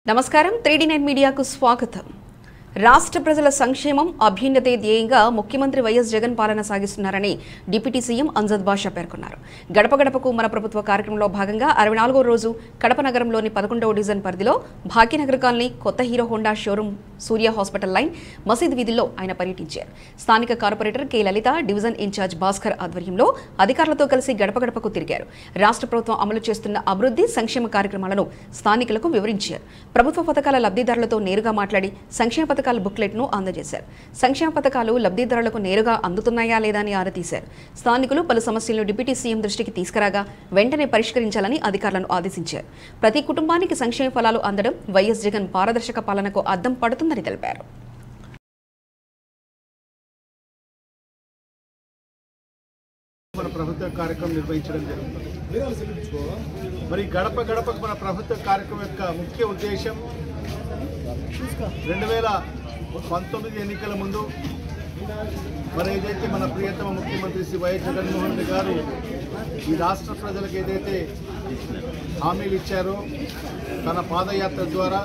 నమస్కారం three D nine మీడియాకు స్వాగతం రాష్ట్ర ప్రజల సంక్షేమం అభ్యున్నతే ధ్యేయంగా ముఖ్యమంత్రి వైఎస్ జగన్ పాలన సాగిస్తున్నారని డిప్యూటీ సీఎం అంజద్ బాషా పేర్కొన్నారు గడప గడపకు మన ప్రభుత్వ కార్యక్రమంలో భాగంగా అరవై నాలుగో రోజు కడప నగరంలోని పదకొండవ డివిజన్ పరిధిలో భాగ్యనగర్ కాలనీ కొత్త Hero Honda showroom Surya hospital line మసీద్ వీధుల్లో ఆయన పర్యటించారు స్థానిక corporator K Lalitha division in charge Bhaskar ఆధ్వర్యంలో అధికారులతో కలిసి గడప గడపకు తిరిగారు రాష్ట్ర ప్రభుత్వం అమలు చేస్తున్న అభివృద్ధి సంక్షేమ కార్యక్రమాలను స్థానికులకు వివరించారు ప్రభుత్వ పథకాల లబ్ధిదారులతో నేరుగా మాట్లాడి సంక్షేమ పథకాల బుక్లెట్ను అందజేశారు సంక్షేమ పథకాలు లబ్ధిదారులకు నేరుగా అందుతున్నాయా లేదా అని ఆరా తీశారు స్థానికులు పలు సమస్యలను డిప్యూటీ సీఎం దృష్టికి తీసుకురాగా వెంటనే పరిష్కరించాలని అధికారులను ఆదేశించారు ప్రతి కుటుంబానికి సంక్షేమ ఫలాలు అందడం వైఎస్ జగన్ పారదర్శక పాలనకు అద్దం పడుతుందని తెలిపారు మన ప్రభుత్వ కార్యక్రమం నిర్వహించడం జరుగుతుంది మరి గడప గడపకు మన ప్రభుత్వ కార్యక్రమం యొక్క ముఖ్య ఉద్దేశం రెండు వేల పంతొమ్మిది ఎన్నికల ముందు మరి ఏదైతే మన ప్రియతమ ముఖ్యమంత్రి శ్రీ వైఎస్ జగన్మోహన్ రెడ్డి గారు ఈ రాష్ట్ర ప్రజలకు ఏదైతే హామీలు ఇచ్చారో తన పాదయాత్ర ద్వారా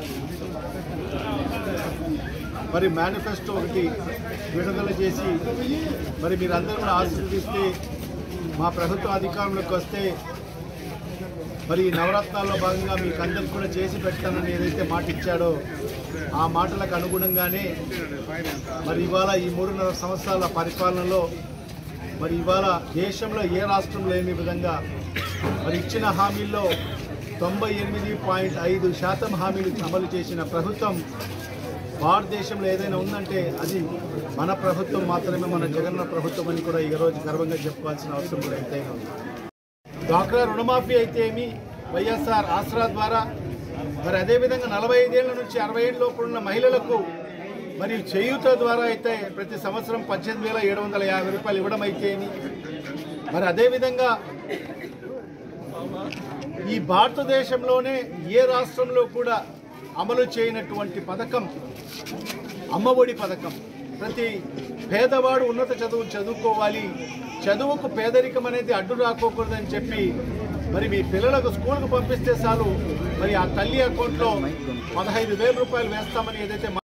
మరి మేనిఫెస్టో ఒకటి విడుదల చేసి మరి మీరందరూ కూడా ఆశీర్వదిస్తే మా ప్రభుత్వ అధికారంలోకి వస్తే మరి ఈ నవరత్నాల్లో భాగంగా మీకు అందరికి కూడా చేసి పెడతానని ఏదైతే మాట ఇచ్చాడో ఆ మాటలకు అనుగుణంగానే మరి ఇవాళ ఈ మూడున్నర సంవత్సరాల పరిపాలనలో మరి ఇవాళ దేశంలో ఏ రాష్ట్రం లేని విధంగా మరి ఇచ్చిన హామీల్లో తొంభై ఎనిమిది పాయింట్ ఐదు శాతం హామీలు అమలు చేసిన ప్రభుత్వం భారతదేశంలో ఏదైనా ఉందంటే అది మన ప్రభుత్వం మాత్రమే మన జగన్న ప్రభుత్వం అని కూడా ఈరోజు గర్వంగా చెప్పుకోవాల్సిన అవసరం కూడా ఎంతైనా ఉంది డ్వాక్రా రుణమాఫీ అయితే ఏమి వైఎస్ఆర్ ఆసరా ద్వారా మరి అదేవిధంగా నలభై ఐదేళ్ల నుంచి అరవై ఏళ్ళ లోపు ఉన్న మహిళలకు మరి చేయూత ద్వారా అయితే ప్రతి సంవత్సరం పద్దెనిమిది వేల ఏడు వందల యాభై రూపాయలు ఇవ్వడం అయితే ఏమి మరి అదేవిధంగా ఈ భారతదేశంలోనే ఏ రాష్ట్రంలో కూడా అమలు చేయనటువంటి పథకం అమ్మఒడి పథకం ప్రతి పేదవాడు ఉన్నత చదువు చదువుకోవాలి చదువుకు పేదరికం అనేది అడ్డు రాకోకూడదని చెప్పి మరి మీ పిల్లలకు స్కూల్కి పంపిస్తే చాలు మరి ఆ తల్లి అకౌంట్లో పదహైదు వేల రూపాయలు వేస్తామని ఏదైతే